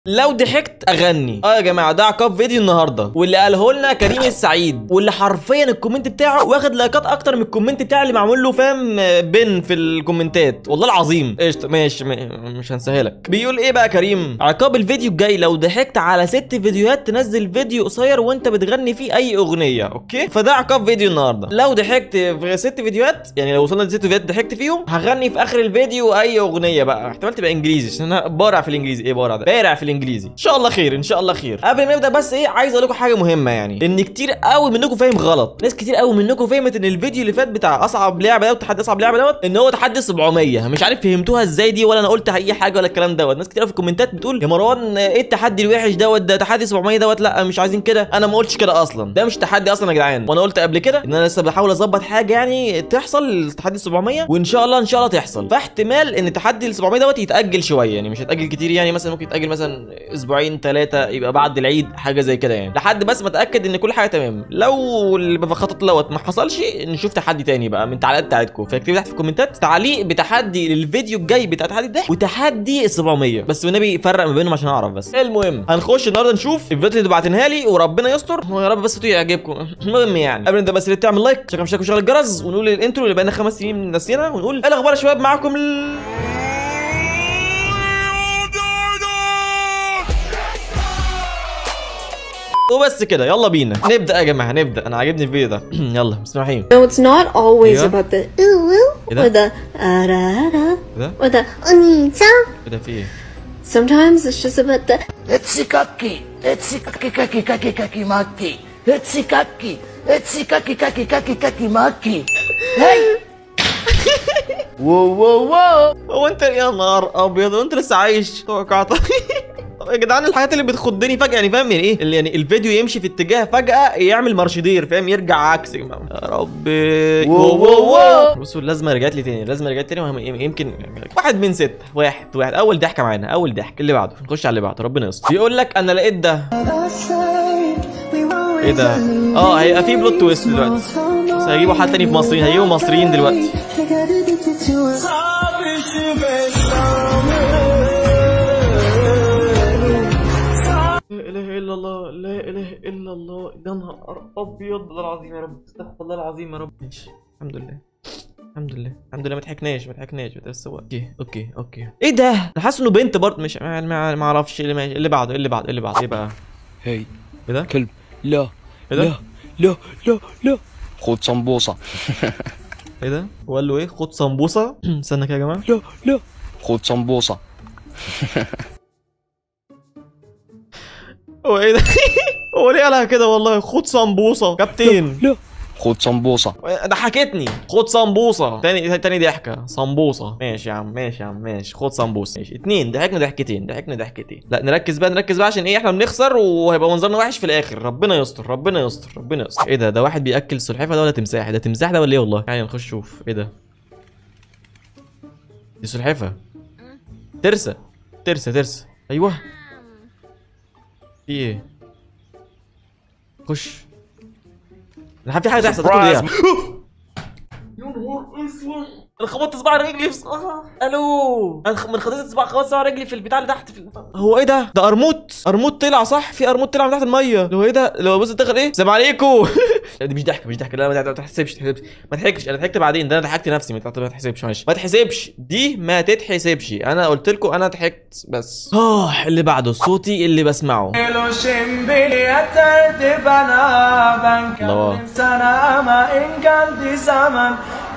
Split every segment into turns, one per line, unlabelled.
لو ضحكت اغني اه يا جماعه ده عقاب فيديو النهارده واللي قاله لنا كريم السعيد واللي حرفيا الكومنت بتاعه واخد لايكات اكتر من الكومنت بتاعي اللي معمول له فاهم آه، بن في الكومنتات والله العظيم قشطه ماشي م- مش هنسهلك بيقول ايه بقى كريم عقاب الفيديو الجاي لو ضحكت على ست فيديوهات تنزل فيديو قصير وانت بتغني فيه اي اغنيه اوكي فده عقاب فيديو النهارده لو ضحكت في ست فيديوهات يعني لو وصلنا لست فيديوهات ضحكت فيهم هغني في اخر الفيديو اي اغنيه بقى احتمال تبقى انجليزي عشان انا بارع في الانجليزي ايه بارع ده بارع في الانجليزي ان شاء الله خير ان شاء الله خير قبل ما نبدا بس ايه عايز اقول لكم حاجه مهمه يعني ان كتير قوي منكم فاهم غلط ناس كتير قوي منكم فهمت ان الفيديو اللي فات بتاع اصعب لعبه ده وتحدي اصعب لعبه دوت ان هو تحدي 700 مش عارف فهمتوها ازاي دي ولا انا قلت اي حاجه ولا الكلام دوت ناس كتير قوي في الكومنتات بتقول يا مروان ايه التحدي الوحش دوت ده تحدي 700 دوت لا مش عايزين كده انا ما قلتش كده اصلا ده مش تحدي اصلا يا جدعان وانا قلت قبل كده ان انا لسه بحاول اظبط حاجه يعني تحصل التحدي 700 وان شاء الله ان شاء الله تحصل فاحتمال ان التحدي ال 700 دوت يتاجل شويه يعني مش هيتاجل كتير يعني مثلا ممكن يتاجل مثلا اسبوعين ثلاثه يبقى بعد العيد حاجه زي كده يعني لحد بس ما اتاكد ان كل حاجه تمام لو اللي بخطط دوت ما حصلش نشوف تحدي تاني بقى من التعليقات بتاعتكم فاكتبوا تحت في الكومنتات تعليق بتحدي للفيديو الجاي بتاع تحدي الضحك وتحدي 700 بس والنبي فرق ما بينهم عشان اعرف بس المهم هنخش النهارده نشوف الفيديو اللي بعتنها لي وربنا يستر ويا رب بس الفيديو يعجبكم المهم يعني قبل ما نبدا بس اللي تعمل لايك شكرا مشترك وشغل الجرس ونقول الانترو اللي بقالنا خمس سنين ناسينا ونقول ايه الاخبار يا شباب معاكم ال... وبس كده يلا بينا نبدا يا جماعه نبدا انا عاجبني الفيديو ده يلا بسم الله الرحمن
No, it's not always
Yeah.
about the ooh ooh
إيه
or
ده؟
the ara ara
ايه ده
or the onita.
ايه ده في ايه
Sometimes it's just about the
Etsikaki, etsikaki kaki kaki kaki maki. Etsikaki, etsikaki kaki kaki kaki maki. Hey! Whoa, whoa, whoa!
هو انت يا نهار ابيض وانت لسه عايش توقعت طب يا جدعان الحاجات اللي بتخضني فجاه يعني فاهم يعني ايه اللي يعني الفيديو يمشي في اتجاه فجاه يعمل مارشدير فاهم يرجع عكس يا رب
واو، واو، واو.
بصوا اللازمه رجعت لي تاني اللازمه رجعت تاني وهم- يمكن واحد من ستة واحد واحد اول ضحكه معانا اول ضحك اللي بعده نخش على اللي بعده ربنا يستر بيقول لك انا لقيت ده ايه ده اه هيبقى في بلوت تويست دلوقتي بس هيجيبوا حد تاني في مصريين هيجيبوا مصريين دلوقتي لا اله الا الله لا اله الا الله يا نهار ابيض والله العظيم يا رب استغفر الله العظيم يا رب ماشي الحمد لله الحمد لله الحمد لله ما ضحكناش ما ضحكناش بس هو اوكي اوكي اوكي ايه ده انا حاسس انه بنت برضه مش ما ما- ما اعرفش اللي ماشي اللي بعده اللي بعده اللي بعده ايه بقى
هي
ايه ده
كلب لا
ايه ده
لا لا لا لا خد صنبوصة
ايه ده هو قال له ايه خد سمبوسه استنى كده يا جماعه
لا لا خد صنبوصة
هو ايه ده هو ليه قالها كده والله خد سمبوسه كابتن
لا خد صنبوصة
ضحكتني خد سمبوسه تاني تاني ضحكه سمبوسه ماشي يا عم ماشي يا عم ماشي خد سمبوسه ماشي اتنين ضحكنا ضحكتين ضحكنا ضحكتين لا نركز بقى نركز بقى عشان ايه احنا بنخسر وهيبقى منظرنا وحش في الاخر ربنا يستر ربنا يستر ربنا يستر ايه ده ده واحد بياكل سلحفاه ده ولا تمساح ده تمساح ده ولا ايه والله يعني نخش نشوف ايه ده دي سلحفاه ترسه ترسه ترسه ايوه في ايه خش انا في حاجه تحصل تاكل ايه يا نهار اسود انا خبطت صباع رجلي في آه. الو انا خ- من خبطت صباع خبطت صباع رجلي في البتاع اللي تحت في البتاع. هو ايه ده ده قرموط قرموط طلع صح في قرموط طلع من تحت الميه اللي هو ايه ده اللي هو بص دخل ايه السلام عليكم لا، دي مش ضحك مش ضحك لا ما ما تحسبش تحسبش ما تضحكش انا ضحكت بعدين ده انا ضحكت نفسي ما تحت- ما تحسبش معلش ما تحسبش دي ما تتحسبش انا قلت لكم انا ضحكت بس اه اللي بعده صوتي اللي بسمعه
Lo sembiate de banaban
Allah.
kan sana ama enganti zaman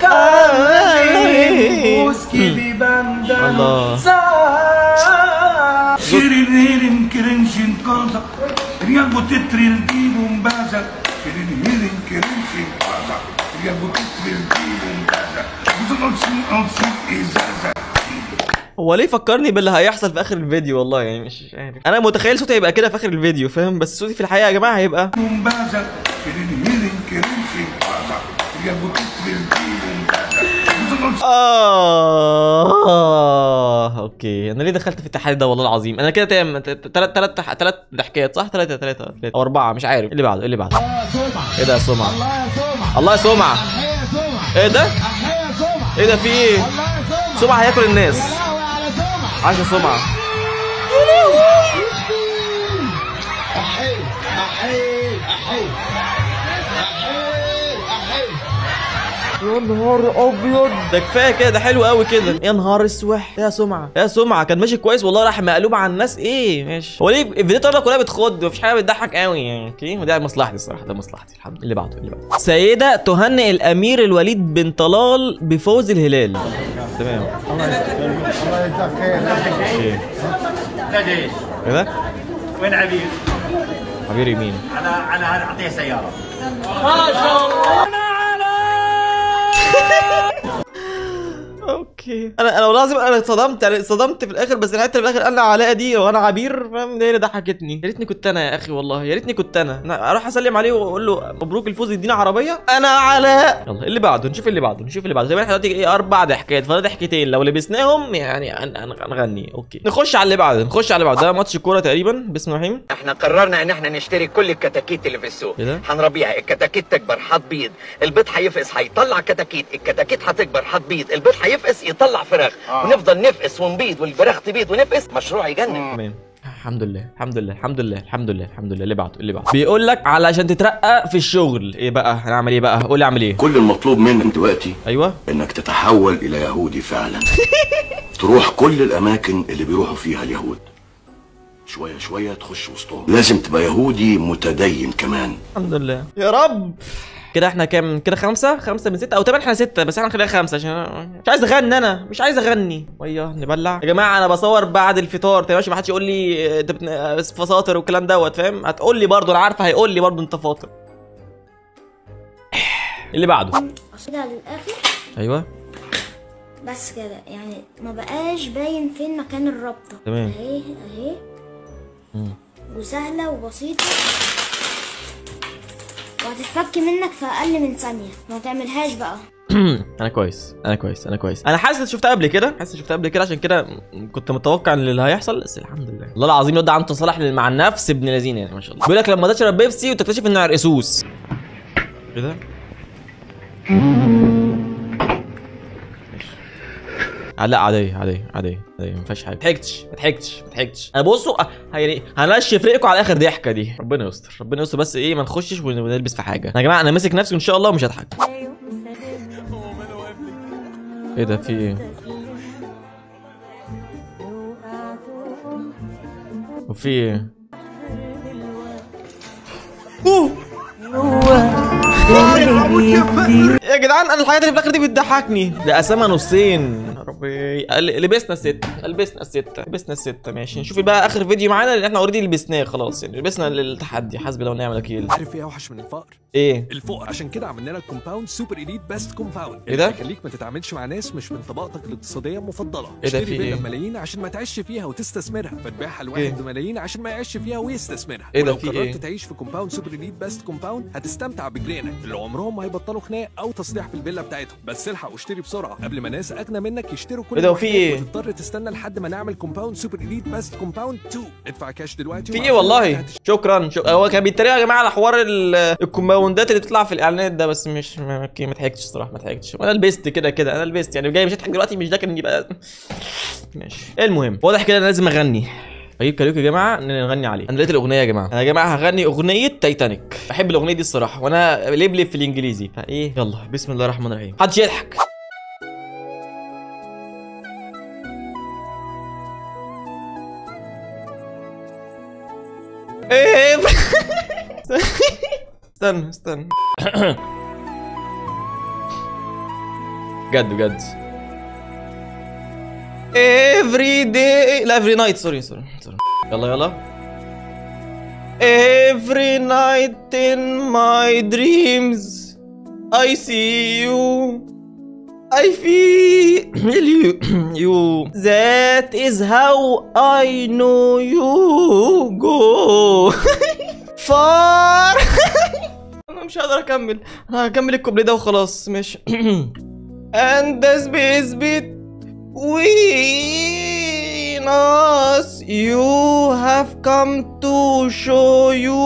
Ay.
Buski di bandan
Allah.
sa
Şirin hirin kirin şin kalsa Riyan bu titril dibum baza Şirin hirin kirin şin kalsa Riyan bu titril dibum baza Buzun olsun olsun izaza
هو ليه فكرني باللي هيحصل في اخر الفيديو والله يعني مش عارف انا متخيل صوتي هيبقى كده في اخر الفيديو فاهم بس صوتي في الحقيقه يا جماعه هيبقى
Bum baza Şirin hirin kirin şin kalsa Riyan bu titril dibum baza Buzun olsun
آه اوكي انا ليه دخلت في التحدي ده والله العظيم انا كده تمام ثلاث ثلاث ثلاث ضحكات صح ثلاثة ثلاثة ثلاثة او اربعة مش عارف اللي بعده اللي بعده ايه ده يا سمعة الله يا سمعة ايه ده ايه ده في ايه سمعة هياكل الناس عاش يا سمعة يا نهار ابيض ده كفايه كده ده حلو قوي كده يا نهار اسوح يا سمعه يا سمعه كان ماشي كويس والله راح مقلوب على الناس ايه ماشي هو ليه الفيديوهات طبعا كلها بتخد مفيش حاجه بتضحك قوي يعني اوكي وده مصلحتي الصراحه ده مصلحتي الحمد لله اللي بعده اللي بعده سيده تهنئ الامير الوليد بن طلال بفوز الهلال تمام ايه ده
وين عبير؟
عبير يمين
انا انا اعطيه سياره
اوكي انا انا والله العظيم انا اتصدمت يعني اتصدمت في الاخر بس الحته اللي في الاخر قال لي علاء دي وانا عبير فاهم ده اللي ضحكتني يا ريتني كنت انا يا اخي والله يا ريتني كنت انا انا اروح اسلم عليه واقول له مبروك الفوز يدينا عربيه انا علاء يلا اللي بعده نشوف اللي بعده نشوف اللي بعده زي ما احنا دلوقتي ايه اربع ضحكات فاضل ضحكتين لو لبسناهم يعني هن- هن- هنغني اوكي نخش على اللي بعده نخش على اللي بعده ده ماتش كوره تقريبا بسم الله الرحمن
احنا قررنا ان احنا نشتري كل الكتاكيت اللي في السوق
إيه ده؟
هنربيها الكتاكيت تكبر هتبيض البيض هيفقس هيطلع كتاكيت الكتاكيت هتكبر هتبيض البيض هيفقس يطلع فراخ
آه.
ونفضل نفقس ونبيض والفراخ تبيض ونفقس مشروع يجنن
تمام الحمد لله الحمد لله الحمد لله الحمد لله الحمد لله اللي بعده اللي بعده بيقول لك علشان تترقى في الشغل ايه بقى هنعمل ايه بقى قول لي اعمل ايه
كل المطلوب منك دلوقتي
ايوه
انك تتحول الى يهودي فعلا تروح كل الاماكن اللي بيروحوا فيها اليهود شويه شويه تخش وسطهم لازم تبقى يهودي متدين كمان
الحمد لله يا رب كده احنا كام كده خمسة خمسة من ستة او تمام احنا ستة بس احنا نخليها خمسة عشان أنا- مش عايز اغني انا مش عايز اغني وياه نبلع يا جماعة انا بصور بعد الفطار تمام ما حدش يقول لي اه، انت بت- اه، فساتر والكلام دوت فاهم هتقول لي برضه انا عارفة هيقول لي برضه انت فاطر اللي بعده
كده للاخر
ايوه
بس كده يعني ما بقاش باين فين مكان الرابطه
تمام.
اهي اهي
مم.
وسهله وبسيطه وهتتفك منك في اقل من ثانيه ما تعملهاش بقى
انا كويس انا كويس انا كويس انا حاسس إني شفتها قبل كده حاسس إني شفتها قبل كده عشان كده م- كنت متوقع ان اللي هيحصل بس الحمد لله والله العظيم الواد ده عنده تصالح مع النفس ابن لذين يعني ما شاء الله بيقول لك لما تشرب بيبسي وتكتشف انه عرقسوس ايه ده آه، لا عادية عادية عادية عادية ما فيهاش حاجة ما ضحكتش ما ضحكتش ما ضحكتش انا بصوا آه، يعني هنشف ريقكم على اخر ضحكة دي ربنا يستر ربنا يستر بس ايه ما نخشش ون- ونلبس في حاجة يا جماعة انا ماسك نفسي وان شاء الله مش هضحك ايه ده في ايه وفي ايه أوه. يا جدعان انا الحاجات اللي في الاخر دي بتضحكني ده قسمها نصين يا ربي ال- لبسنا الستة لبسنا الستة لبسنا الستة ماشي نشوف بقى اخر فيديو معانا اللي احنا اوريدي لبسناه خلاص يعني لبسنا التحدي حسبي الله ونعم الوكيل
عارف ايه اوحش من الفقر؟
ايه
الفقر عشان كده عملنا لك كومباوند سوبر اليت بيست كومباوند
إيه ده؟
يخليك ما تتعاملش مع ناس مش من طبقتك الاقتصاديه المفضله
إيه ده،
اشتري
في
فيلا
إيه؟
بملايين عشان ما تعيش فيها وتستثمرها فتبيعها لواحد
إيه؟
بملايين عشان ما يعيش فيها ويستثمرها
إيه ده،
ولو
في
قررت
إيه؟
تعيش في كومباوند سوبر اليت بيست كومباوند هتستمتع بجيرانك اللي عمرهم ما هيبطلوا خناق او تصليح في الفيلا بتاعتهم بس الحق واشتري بسرعه قبل ما ناس اغنى منك يشتروا كل
إيه ده، وفي
الوحدات
إيه؟
وتضطر تستنى لحد ما نعمل كومباوند سوبر اليت بيست كومباوند 2 ادفع كاش دلوقتي
في
ومع
ايه
كل
والله
واحد هتشتري
شكرا شك... هو كان بيتريق يا جماعه على حوار ال- الكومباوندات اللي بتطلع في الاعلانات ده بس مش ما اوكي ما ضحكتش الصراحه ما ضحكتش وانا لبست كده كده انا لبست يعني جاي مش هضحك دلوقتي مش ده كان يبقى ماشي المهم واضح كده انا لازم اغني اجيب كاريوكي يا جماعه ان نغني عليه انا لقيت الاغنيه يا جماعه انا يا جماعه هغني اغنيه تايتانيك بحب الاغنيه دي الصراحه وانا لبلب في الانجليزي فايه يلا بسم الله الرحمن الرحيم محدش يضحك ايه استنى استنى بجد بجد every day لا every night سوري سوري سوري يلا يلا every night in my dreams I see you I feel you you that is how I know you go far انا مش هقدر اكمل انا هكمل الكوبليه ده وخلاص ماشي and the space between us you have come to show you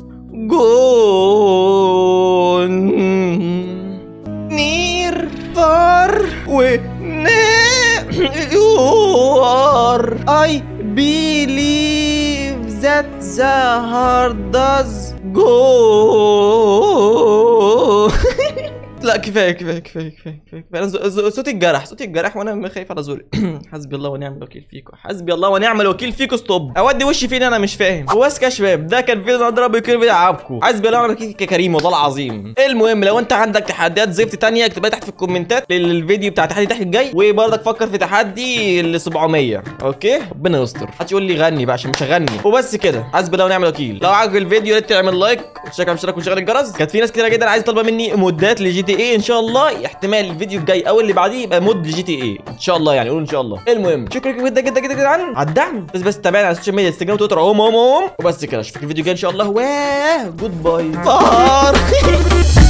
gone near far whenever you are I believe that the heart does go لا كفايه كفايه كفايه كفايه كفايه انا ز- ز- صوتي اتجرح صوتي اتجرح وانا خايف على زوري حسبي الله ونعم الوكيل فيكم حسبي الله ونعم الوكيل فيكم ستوب اودي وشي فين انا مش فاهم وبس كده يا شباب ده كان فيديو النهارده ربي يكون فيديو عجبكم حسبي الله ونعم الوكيل يا كريم والله العظيم المهم لو انت عندك تحديات زفت تانية اكتبها تحت في الكومنتات للفيديو بتاع تحدي تحت الجاي وبرضك فكر في تحدي ال 700 اوكي ربنا يستر محدش يقول لي غني بقى عشان مش هغني وبس كده حسبي الله ونعم الوكيل لو عجبك الفيديو يا ريت تعمل لايك وتشترك على الاشتراك وشغل الجرس كانت في ناس كتير جدا عايزه طالبه مني مودات لجي تي اي ان شاء الله احتمال الفيديو الجاي او اللي بعديه يبقى مود لجي تي اي ان شاء الله يعني قولوا ان شاء الله المهم شكرا لكم جدا جدا جدا جدا على الدعم بس بس تابعنا على السوشيال ميديا انستجرام وتويتر اهم اهم اهم وبس كده اشوفك الفيديو الجاي ان شاء الله واه جود باي